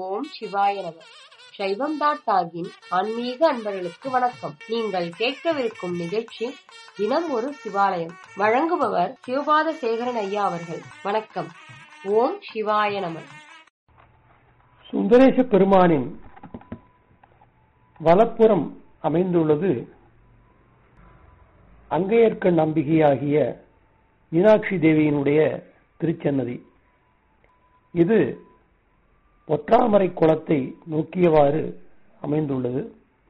ஓம் சிவாய நம சைவம் டாட் டாகின் ஆன்மீக அன்பர்களுக்கு வணக்கம் நீங்கள் கேட்கவிருக்கும் நிகழ்ச்சி தினம் ஒரு சிவாலயம் வழங்குபவர் சிவபாத சேகரன் ஐயா அவர்கள் வணக்கம் ஓம் சிவாய நம சுந்தரேச பெருமானின் வலப்புறம் அமைந்துள்ளது அங்கையர்க்கண் நம்பிகையாகிய மீனாட்சி தேவியினுடைய திருச்சன்னதி இது ஒற்றாமரை குளத்தை நோக்கியவாறு அமைந்துள்ளது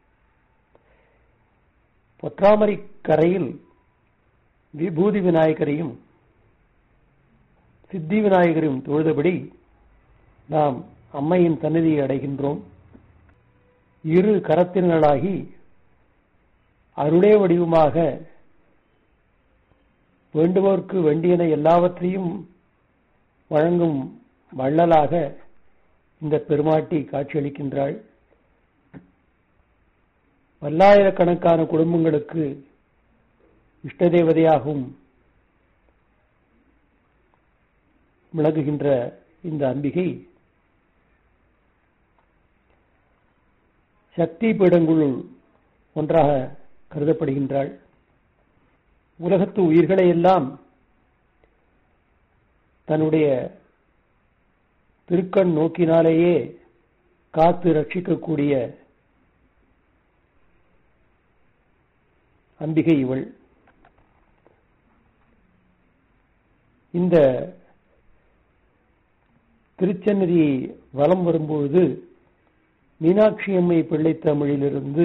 பொற்றாமரை கரையில் விபூதி விநாயகரையும் சித்தி விநாயகரையும் தொழுதபடி நாம் அம்மையின் சன்னதியை அடைகின்றோம் இரு கரத்தினர்களாகி அருளே வடிவமாக வேண்டுவோர்க்கு வேண்டியன எல்லாவற்றையும் வழங்கும் வள்ளலாக இந்த பெருமாட்டி காட்சியளிக்கின்றாள் பல்லாயிரக்கணக்கான குடும்பங்களுக்கு இஷ்ட தேவதையாகவும் விளங்குகின்ற இந்த அம்பிகை சக்தி பீடங்களுள் ஒன்றாக கருதப்படுகின்றாள் உலகத்து உயிர்களை எல்லாம் தன்னுடைய திருக்கண் நோக்கினாலேயே காத்து ரட்சிக்கக்கூடிய அம்பிகை இவள் இந்த திருச்சன்னதியை வலம் வரும்பொழுது மீனாட்சி அம்மை பிள்ளை தமிழிலிருந்து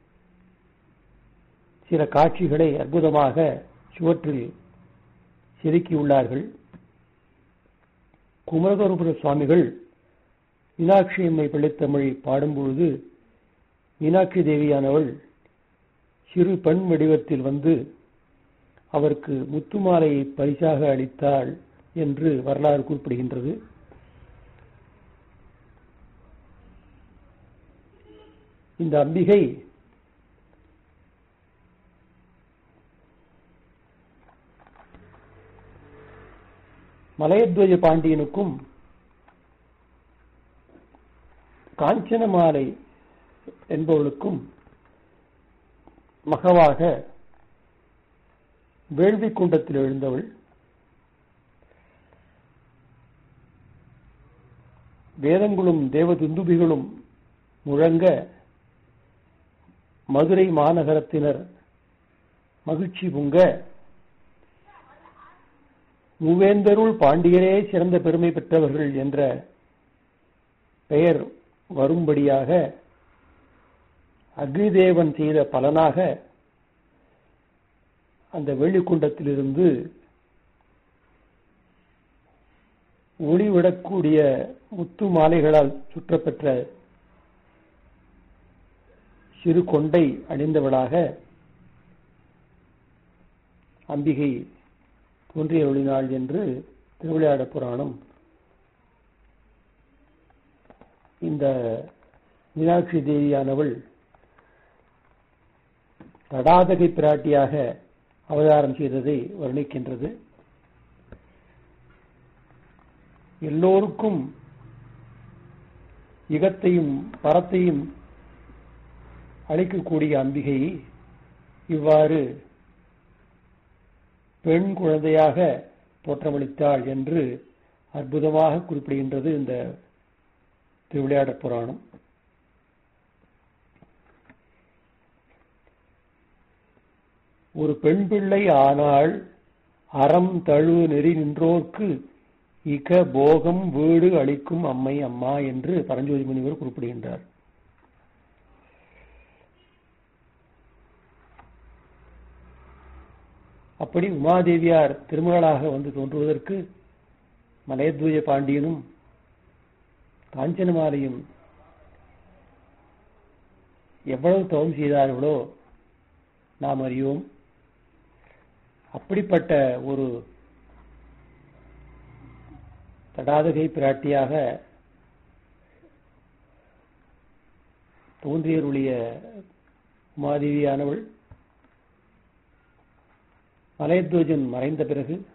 சில காட்சிகளை அற்புதமாக சுவற்றில் செதுக்கியுள்ளார்கள் குமரகுருபுர சுவாமிகள் மீனாட்சி அம்மை பிள்ளைத்தமிழை பாடும்பொழுது மீனாட்சி தேவியானவள் சிறு பெண் வடிவத்தில் வந்து அவருக்கு முத்துமாலையை பரிசாக அளித்தாள் என்று வரலாறு குறிப்பிடுகின்றது இந்த அம்பிகை மலையத்வஜ பாண்டியனுக்கும் காஞ்சனமாலை என்பவளுக்கும் மகவாக வேள்வி குண்டத்தில் எழுந்தவள் வேதங்களும் தேவ துந்துபிகளும் முழங்க மதுரை மாநகரத்தினர் மகிழ்ச்சி பொங்க மூவேந்தருள் பாண்டியரே சிறந்த பெருமை பெற்றவர்கள் என்ற பெயர் வரும்படியாக அக்னிதேவன் செய்த பலனாக அந்த வெள்ளிக்குண்டத்திலிருந்து ஒளிவிடக்கூடிய முத்து மாலைகளால் சுற்றப்பெற்ற சிறு கொண்டை அணிந்தவளாக அம்பிகை தோன்றிய ஒளிநாள் என்று திருவிளையாட புராணம் இந்த மீனாட்சி தேவியானவள் தடாதகை பிராட்டியாக அவதாரம் செய்ததை வர்ணிக்கின்றது எல்லோருக்கும் இகத்தையும் பரத்தையும் அளிக்கக்கூடிய அம்பிகை இவ்வாறு பெண் குழந்தையாக தோற்றமளித்தாள் என்று அற்புதமாக குறிப்பிடுகின்றது இந்த திருவிளையாட புராணம் ஒரு பெண் பிள்ளை ஆனால் அறம் தழுவு நெறி நின்றோர்க்கு இக போகம் வீடு அளிக்கும் அம்மை அம்மா என்று பரஞ்சோதி முனிவர் குறிப்பிடுகின்றார் அப்படி உமாதேவியார் திருமகளாக வந்து தோன்றுவதற்கு மலையத்வஜ பாண்டியனும் காஞ்சனமாலையும் எவ்வளவு தவம் செய்தார்களோ நாம் அறியோம் அப்படிப்பட்ட ஒரு தடாதகை பிராட்டியாக தோன்றியருடைய உமாதேவியானவள் மலையத்வஜன் மறைந்த பிறகு